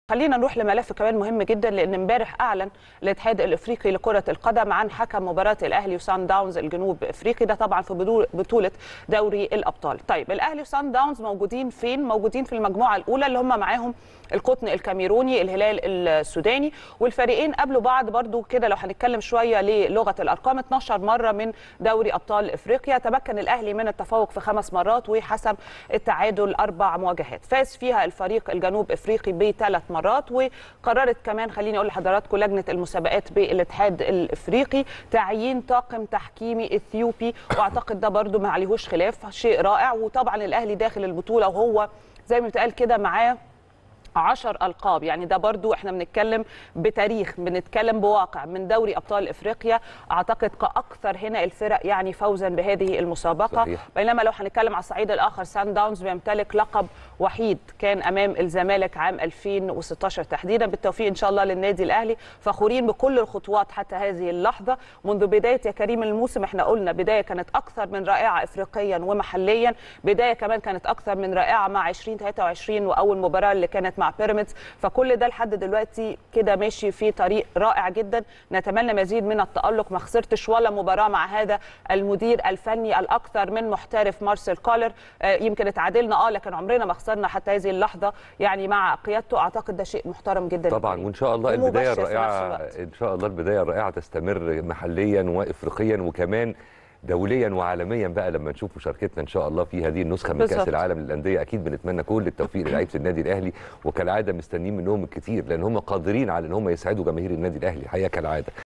خلينا نروح لملف كمان مهم جدا لان امبارح اعلن الاتحاد الافريقي لكره القدم عن حكم مباراه الاهلي وسان داونز الجنوب افريقي ده طبعا في بطوله دوري الابطال طيب الاهلي وسان داونز موجودين فين موجودين في المجموعه الاولى اللي هم معاهم القطن الكاميروني الهلال السوداني والفريقين قابلوا بعض برضو كده لو هنتكلم شويه للغه الارقام 12 مره من دوري ابطال افريقيا تمكن الاهلي من التفوق في خمس مرات وحسم التعادل اربع مواجهات فاز فيها الفريق الجنوب افريقي بثلاث مرات وقررت كمان خليني اقول لحضراتكم لجنه المسابقات بالاتحاد الافريقي تعيين طاقم تحكيمي اثيوبي واعتقد ده برضو ما عليهوش خلاف شيء رائع وطبعا الاهلي داخل البطوله وهو زي ما بيتقال كده معاه عشر ألقاب يعني ده برضو احنا بنتكلم بتاريخ بنتكلم بواقع من دوري أبطال إفريقيا أعتقد كأكثر هنا الفرق يعني فوزا بهذه المسابقة صحيح. بينما لو هنتكلم على الصعيد الآخر سان داونز بيمتلك لقب وحيد كان أمام الزمالك عام 2016 تحديدا بالتوفيق إن شاء الله للنادي الأهلي فخورين بكل الخطوات حتى هذه اللحظة منذ بداية يا كريم الموسم احنا قلنا بداية كانت أكثر من رائعة إفريقيا ومحليا بداية كمان كانت أكثر من رائعة مع 2023 وأول مباراة اللي كانت مع بيراميدز فكل ده لحد دلوقتي كده ماشي في طريق رائع جدا نتمنى مزيد من التالق ما خسرتش ولا مباراه مع هذا المدير الفني الاكثر من محترف مارسيل كولر آه يمكن اتعادلنا اه لكن عمرنا ما خسرنا حتى هذه اللحظه يعني مع قيادته اعتقد ده شيء محترم جدا طبعا وان شاء الله البدايه الرائعه ان شاء الله البدايه الرائعه تستمر محليا وافريقيا وكمان دوليا وعالميا بقى لما نشوف مشاركتنا ان شاء الله في هذه النسخه من بالزبط. كاس العالم للانديه اكيد بنتمنى كل التوفيق للعيبه النادي الاهلي وكالعاده مستنيين منهم الكثير لان هم قادرين على ان هم يسعدوا جماهير النادي الاهلي حقيقه كالعاده